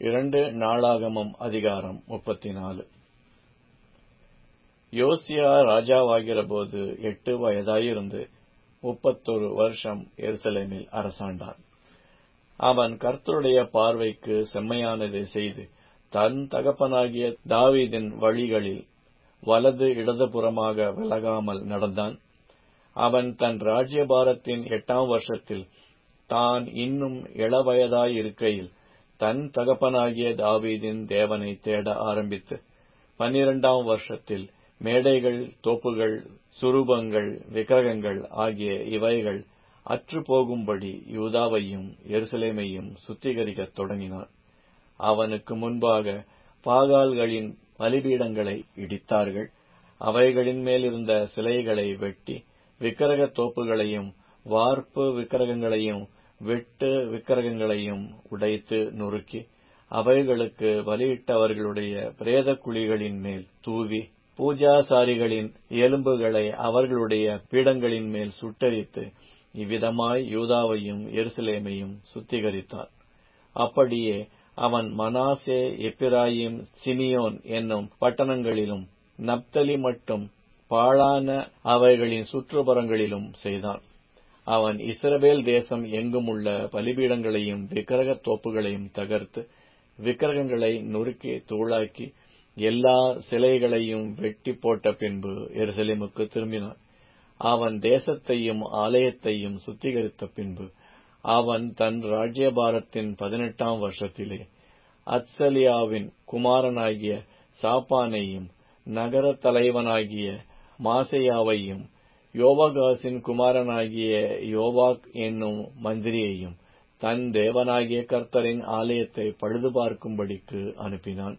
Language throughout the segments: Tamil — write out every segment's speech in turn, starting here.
இரண்டு நாளாகமம் அதிகாரம் முப்பத்தினாலு யோசியா ராஜாவாகிறபோது எட்டு வயதாயிருந்து முப்பத்தொரு வருஷம் எருசலேமில் அரசாண்டான் அவன் கர்த்தருடைய பார்வைக்கு செம்மையானதை செய்து தன் தகப்பனாகிய தாவீதின் வழிகளில் வலது இடதுபுறமாக விலகாமல் நடந்தான் அவன் தன் ராஜ்யபாரத்தின் எட்டாம் வருஷத்தில் தான் இன்னும் இளவயதாயிருக்கையில் தன் தகப்பனாகிய தாவீதின் தேவனை தேட ஆரம்பித்து பன்னிரண்டாம் வருஷத்தில் மேடைகள் தோப்புகள் சுரூபங்கள் விக்கிரகங்கள் ஆகிய இவைகள் அற்று போகும்படி யூதாவையும் எருசலேமையும் சுத்திகரிக்கத் தொடங்கினான் அவனுக்கு முன்பாக பாகால்களின் பலிபீடங்களை இடித்தார்கள் அவைகளின் மேலிருந்த சிலைகளை வெட்டி விக்கிரக தோப்புகளையும் வார்ப்பு விக்கிரகங்களையும் வெட்டு விக்கிரகங்களையும் உடைத்து நொறுக்கி அவைகளுக்கு பலியிட்டவர்களுடைய பிரேத குழிகளின் மேல் தூவி பூஜாசாரிகளின் எலும்புகளை அவர்களுடைய பீடங்களின் மேல் சுட்டரித்து இவ்விதமாய் யூதாவையும் எருசலேமையும் சுத்திகரித்தான் அப்படியே அவன் மனாசே எப்பிராயிம் சிமியோன் என்னும் பட்டணங்களிலும் நப்தலி மட்டும் பாழான அவைகளின் சுற்றுப்புறங்களிலும் செய்தான் அவன் இஸ்ரவேல் தேசம் எங்கும் உள்ள பலிபீடங்களையும் விக்கிரக தோப்புகளையும் தகர்த்து விக்கிரகங்களை நொறுக்கி தூளாக்கி எல்லா சிலைகளையும் வெட்டி போட்ட பின்பு எருசலேமுக்கு திரும்பினான் அவன் தேசத்தையும் ஆலயத்தையும் சுத்திகரித்த பின்பு அவன் தன் ராஜ்யபாரத்தின் பதினெட்டாம் வருஷத்திலே அத்சலியாவின் குமாரனாகிய சாப்பானையும் நகர தலைவனாகிய மாசையாவையும் யோவாகாசின் குமாரனாகிய யோவாக் என்னும் மந்திரியையும் தன் தேவனாகிய கர்த்தரின் ஆலயத்தை பழுது பார்க்கும்படிக்கு அனுப்பினான்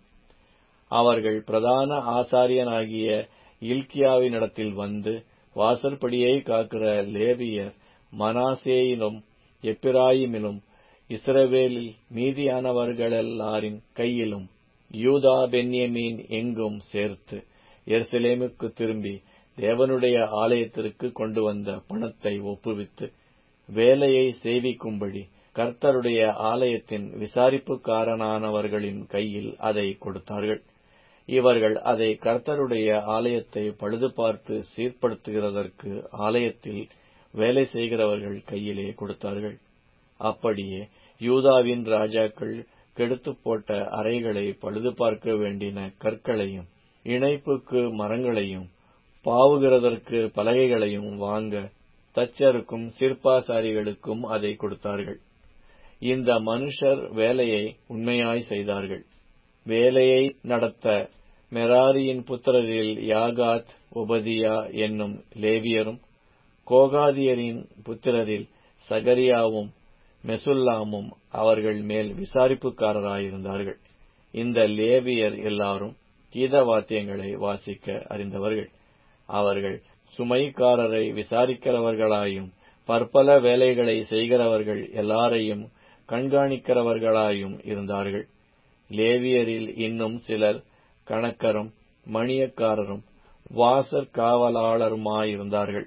அவர்கள் பிரதான ஆசாரியனாகிய இல்கியாவினிடத்தில் வந்து வாசற்படியை காக்கிற லேவியர் மனாசேயிலும் எப்பிராயிமிலும் இஸ்ரவேலில் மீதியானவர்களெல்லாரின் கையிலும் யூதா பென்யமீன் எங்கும் சேர்த்து எருசலேமுக்கு திரும்பி தேவனுடைய ஆலயத்திற்கு கொண்டு வந்த பணத்தை ஒப்புவித்து வேலையை சேவிக்கும்படி கர்த்தருடைய ஆலயத்தின் விசாரிப்புக்காரனானவர்களின் கையில் அதை கொடுத்தார்கள் இவர்கள் அதை கர்த்தருடைய ஆலயத்தை பழுது பார்த்து சீர்படுத்துகிறதற்கு ஆலயத்தில் வேலை செய்கிறவர்கள் கையிலே கொடுத்தார்கள் அப்படியே யூதாவின் ராஜாக்கள் கெடுத்து போட்ட அறைகளை பழுது பார்க்க வேண்டின கற்களையும் இணைப்புக்கு மரங்களையும் பாவுகிறதற்கு பலகைகளையும் வாங்க தச்சருக்கும் சிற்பாசாரிகளுக்கும் அதை கொடுத்தார்கள் இந்த மனுஷர் வேலையை உண்மையாய் செய்தார்கள் வேலையை நடத்த மெராரியின் புத்திரரில் யாகாத் உபதியா என்னும் லேவியரும் கோகாதியரின் புத்திரரில் சகரியாவும் மெசுல்லாமும் அவர்கள் மேல் விசாரிப்புக்காரராயிருந்தார்கள் இந்த லேவியர் எல்லாரும் கீதவாத்தியங்களை வாசிக்க அறிந்தவர்கள் அவர்கள் சுமைக்காரரை விசாரிக்கிறவர்களாயும் பற்பல வேலைகளை செய்கிறவர்கள் எல்லாரையும் கண்காணிக்கிறவர்களாயும் இருந்தார்கள் லேவியரில் இன்னும் சிலர் கணக்கரும் மணியக்காரரும் வாசற் காவலாளருமாயிருந்தார்கள்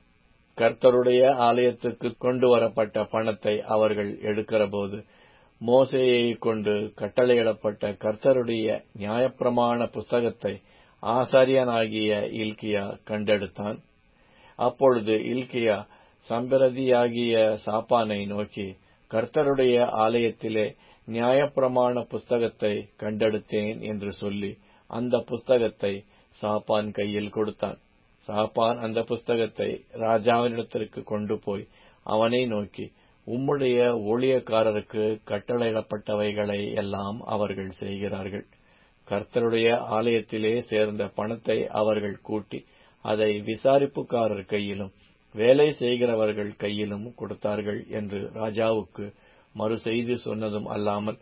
கர்த்தருடைய ஆலயத்துக்கு கொண்டு வரப்பட்ட பணத்தை அவர்கள் எடுக்கிறபோது மோசையை கொண்டு கட்டளையிடப்பட்ட கர்த்தருடைய நியாயப்பிரமாண புஸ்தகத்தை ஆசாரியனாகிய இல்கியா கண்டெடுத்தான் அப்பொழுது இல்கியா சம்பிரதியாகிய சாப்பானை நோக்கி கர்த்தருடைய ஆலயத்திலே நியாயப்பிரமாண புஸ்தகத்தை கண்டெடுத்தேன் என்று சொல்லி அந்த புஸ்தகத்தை சாப்பான் கையில் கொடுத்தான் சாப்பான் அந்த புஸ்தகத்தை ராஜாவினிடத்திற்கு கொண்டு போய் அவனை நோக்கி உம்முடைய ஊழியக்காரருக்கு கட்டளையிடப்பட்டவைகளை எல்லாம் அவர்கள் செய்கிறார்கள் கர்த்தருடைய ஆலயத்திலே சேர்ந்த பணத்தை அவர்கள் கூட்டி அதை விசாரிப்புக்காரர் கையிலும் வேலை செய்கிறவர்கள் கையிலும் கொடுத்தார்கள் என்று ராஜாவுக்கு மறு செய்தி சொன்னதும் அல்லாமல்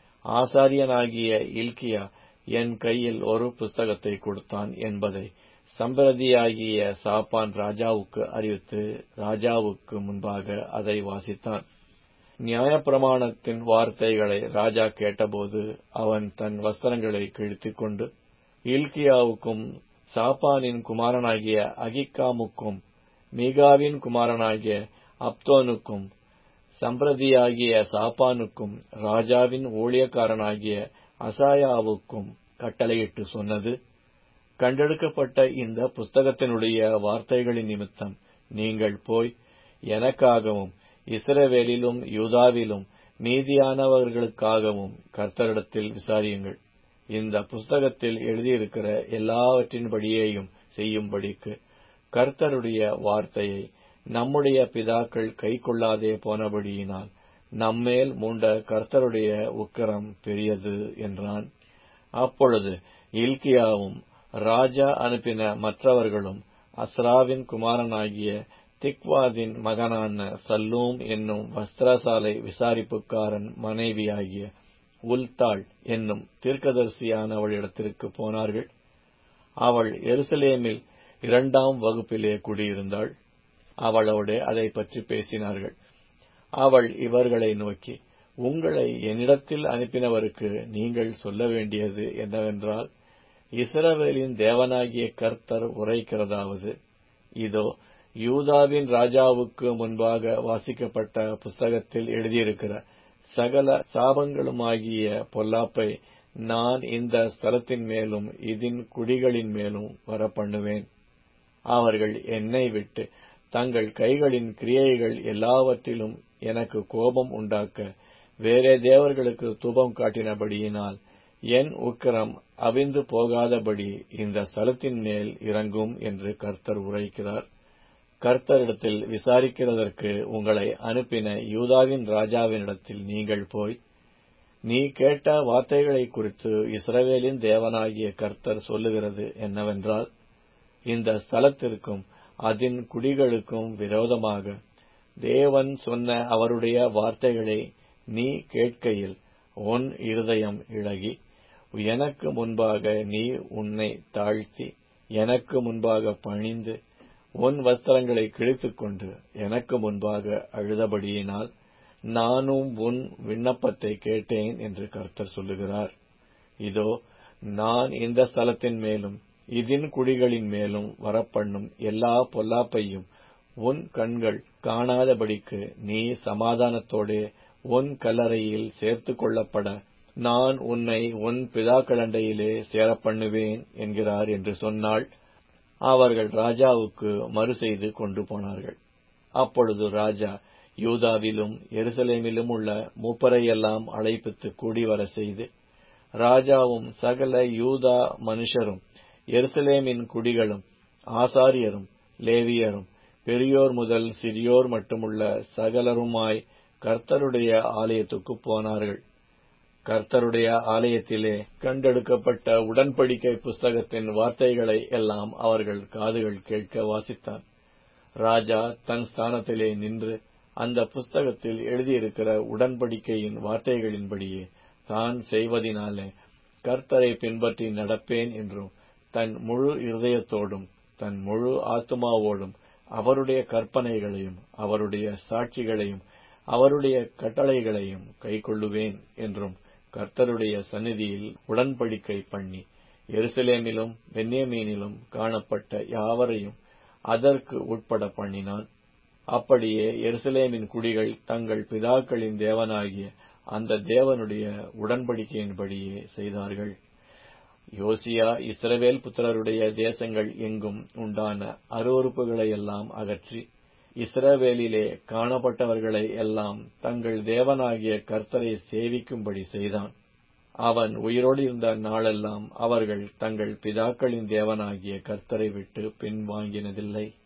ஆசாரியனாகிய இல்கியா என் கையில் ஒரு புஸ்தகத்தை கொடுத்தான் என்பதை சம்பிரதியாகிய சாப்பான் ராஜாவுக்கு அறிவித்து ராஜாவுக்கு முன்பாக அதை வாசித்தான் நியாயப்பிரமாணத்தின் வார்த்தைகளை ராஜா கேட்டபோது அவன் தன் வஸ்திரங்களை கிழித்துக் கொண்டு இல்கியாவுக்கும் சாப்பானின் குமாரனாகிய அகிக்காமுக்கும் மீகாவின் குமாரனாகிய அப்தோனுக்கும் சம்பிரதியாகிய சாப்பானுக்கும் ராஜாவின் ஊழியக்காரனாகிய அசாயாவுக்கும் கட்டளையிட்டு சொன்னது கண்டெடுக்கப்பட்ட இந்த புஸ்தகத்தினுடைய வார்த்தைகளின் நிமித்தம் நீங்கள் போய் எனக்காகவும் இஸ்ரவேலிலும் யூதாவிலும் மீதியானவர்களுக்காகவும் கர்த்தரிடத்தில் விசாரியுங்கள் இந்த புஸ்தகத்தில் எழுதியிருக்கிற எல்லாவற்றின்படியேயும் செய்யும்படிக்கு கர்த்தருடைய வார்த்தையை நம்முடைய பிதாக்கள் கைக்கொள்ளாதே போனபடியினால் நம்மேல் மூண்ட கர்த்தருடைய உக்கரம் பெரியது என்றான் அப்பொழுது இல்கியாவும் ராஜா அனுப்பின மற்றவர்களும் அஸ்ராவின் குமாரனாகிய திக்வாதின் மகனான சல்லூம் என்னும் வஸ்திரசாலை விசாரிப்புக்காரன் மனைவியாகிய உல்தாள் என்னும் தீர்க்கதரிசியானவளிடத்திற்கு போனார்கள் அவள் எருசலேமில் இரண்டாம் வகுப்பிலே குடியிருந்தாள் அவளோடு அதை பற்றி பேசினார்கள் அவள் இவர்களை நோக்கி உங்களை என்னிடத்தில் அனுப்பினவருக்கு நீங்கள் சொல்ல வேண்டியது என்னவென்றால் இஸ்ரவேலின் தேவனாகிய கர்த்தர் உரைக்கிறதாவது இதோ யூதாவின் ராஜாவுக்கு முன்பாக வாசிக்கப்பட்ட புஸ்தகத்தில் எழுதியிருக்கிற சகல சாபங்களுமாகிய பொல்லாப்பை நான் இந்த ஸ்தலத்தின் மேலும் இதன் குடிகளின் மேலும் வரப்பண்ணுவேன் அவர்கள் என்னை விட்டு தங்கள் கைகளின் கிரியைகள் எல்லாவற்றிலும் எனக்கு கோபம் உண்டாக்க வேறே தேவர்களுக்கு தூபம் காட்டினபடியினால் என் உக்கிரம் அவிந்து போகாதபடி இந்த ஸ்தலத்தின் மேல் இறங்கும் என்று கர்த்தர் உரைக்கிறார் கர்த்தரிடத்தில் விசாரிக்கிறதற்கு உங்களை அனுப்பின யூதாவின் ராஜாவினிடத்தில் நீங்கள் போய் நீ கேட்ட வார்த்தைகளை குறித்து இஸ்ரவேலின் தேவனாகிய கர்த்தர் சொல்லுகிறது என்னவென்றால் இந்த ஸ்தலத்திற்கும் அதன் குடிகளுக்கும் விரோதமாக தேவன் சொன்ன அவருடைய வார்த்தைகளை நீ கேட்கையில் உன் இருதயம் இழகி எனக்கு முன்பாக நீ உன்னை தாழ்த்தி எனக்கு முன்பாக பணிந்து உன் வஸ்திரங்களை கிழித்துக்கொண்டு எனக்கு முன்பாக அழுதபடியினால் நானும் உன் விண்ணப்பத்தை கேட்டேன் என்று கர்த்தர் சொல்லுகிறார் இதோ நான் இந்த ஸ்தலத்தின் மேலும் இதன் குடிகளின் மேலும் வரப்பண்ணும் எல்லா பொல்லாப்பையும் உன் கண்கள் காணாதபடிக்கு நீ சமாதானத்தோடே உன் கல்லறையில் சேர்த்துக் கொள்ளப்பட நான் உன்னை உன் பிதாக்களண்டையிலே சேரப்பண்ணுவேன் என்கிறார் என்று சொன்னாள் அவர்கள் ராஜாவுக்கு மறு செய்து கொண்டு போனார்கள் அப்பொழுது ராஜா யூதாவிலும் எருசலேமிலும் உள்ள மூப்பரையெல்லாம் அழைப்பித்து கூடிவர செய்து ராஜாவும் சகல யூதா மனுஷரும் எருசலேமின் குடிகளும் ஆசாரியரும் லேவியரும் பெரியோர் முதல் சிறியோர் மட்டுமுள்ள சகலருமாய் கர்த்தருடைய ஆலயத்துக்கு போனார்கள் கர்த்தருடைய ஆலயத்திலே கண்டெடுக்கப்பட்ட உடன்படிக்கை புஸ்தகத்தின் வார்த்தைகளை எல்லாம் அவர்கள் காதுகள் கேட்க வாசித்தார் ராஜா தன் ஸ்தானத்திலே நின்று அந்த புஸ்தகத்தில் எழுதியிருக்கிற உடன்படிக்கையின் வார்த்தைகளின்படியே தான் செய்வதினாலே கர்த்தரை பின்பற்றி நடப்பேன் என்றும் தன் முழு இருதயத்தோடும் தன் முழு ஆத்மாவோடும் அவருடைய கற்பனைகளையும் அவருடைய சாட்சிகளையும் அவருடைய கட்டளைகளையும் கைக்கொள்ளுவேன் என்றும் கர்த்தருடைய சந்நிதியில் உடன்படிக்கை பண்ணி எருசலேமிலும் பென்யமீனிலும் காணப்பட்ட யாவரையும் அதற்கு உட்பட பண்ணினான் அப்படியே எருசலேமின் குடிகள் தங்கள் பிதாக்களின் தேவனாகிய அந்த தேவனுடைய உடன்படிக்கையின்படியே செய்தார்கள் யோசியா இஸ்ரவேல் புத்திரருடைய தேசங்கள் எங்கும் உண்டான அருவறுப்புகளையெல்லாம் அகற்றி இஸ்ரவேலிலே காணப்பட்டவர்களை எல்லாம் தங்கள் தேவனாகிய கர்த்தரை சேவிக்கும்படி செய்தான் அவன் உயிரோடு இருந்த நாளெல்லாம் அவர்கள் தங்கள் பிதாக்களின் தேவனாகிய கர்த்தரை விட்டு பின்வாங்கினதில்லை